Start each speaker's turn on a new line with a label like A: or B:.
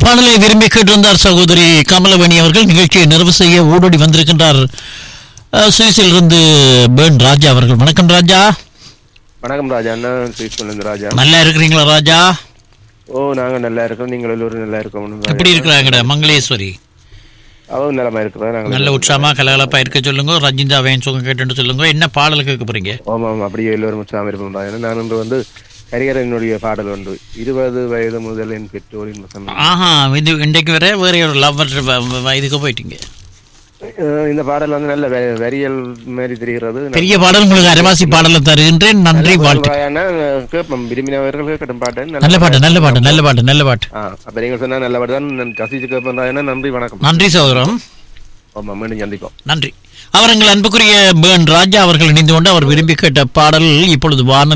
A: பாடலை விரும்பி கேட்டிருந்தார் சகோதரி கமலவணி அவர்கள் நிகழ்ச்சியை நிறைவு செய்ய ஓடோடி வந்திருக்கின்றார் அஹ், சுவிஸிலிருந்து பேர்ன் ராஜா அவர்கள் வணக்கம் ராஜா
B: வணக்கம் ராஜா அண்ணா ஸ்ரீஸ்வரன் ராஜா
A: நல்லா இருக்கிறீங்களா ராஜா
B: ஓ நாங்க நல்லா இருக்கோம் நீங்கள் எல்லோரும் நல்லா இருக்கோம்
A: எப்படி இருக்கிறாங்கட மங்களேஸ்வரி
B: அவன் நலமா இருக்கிறா நாங்க
A: நல்ல உற்சாகமா கலகலப்பா இருக்க சொல்லுங்க ரஞ்சிதா வேன் சுகம் கேட்டுன்னு சொல்லுங்க என்ன பாடல் கேட்க போறீங்க
B: ஆமா ஆமா அப்படியே எல்லோரும் உற்சாகம் இருப்போம் ராஜா நான் இன்று வந்து கரிகரனுடைய பாடல் உண்டு இருபது வயது முதல் என் பெற்றோரின் வசனம்
A: ஆஹா இது இன்றைக்கு வரை வேற ஒரு லவ்வர் இதுக்கு போயிட்டீங்க
B: அஹ் இந்த பாடல் வந்து நல்ல வ- வரியல் மாதிரி தெரிகிறது
A: பெரிய பாடல் உங்களுக்கு அரைவாசி பாடலை தருகின்றேன் நன்றி வாழ்த்து
B: ராஜாண்ணா, கேட்போம் விரும்பினவர்கள் கேட்கட்டும் பாட்டு
A: நல்ல பாட்டு நல்ல பாட்டு நல்ல பாட்டு நல்ல பாட்டு
B: ஆ அப்ப நீங்க சொன்னா நல்ல பாட்டு தான் நான் ரசிச்சு கேட்பேன் ராஜாண்ணா நன்றி வணக்கம்
A: நன்றி சகோதரம்
B: ஆமா மீண்டும் சந்திப்போம்
A: நன்றி அவர் எங்கள் அன்புக்குரிய பேர்ன் ராஜா அவர்கள் இணைந்து கொண்டு அவர் விரும்பி கேட்ட பாடல் இப்பொழுது வானொலி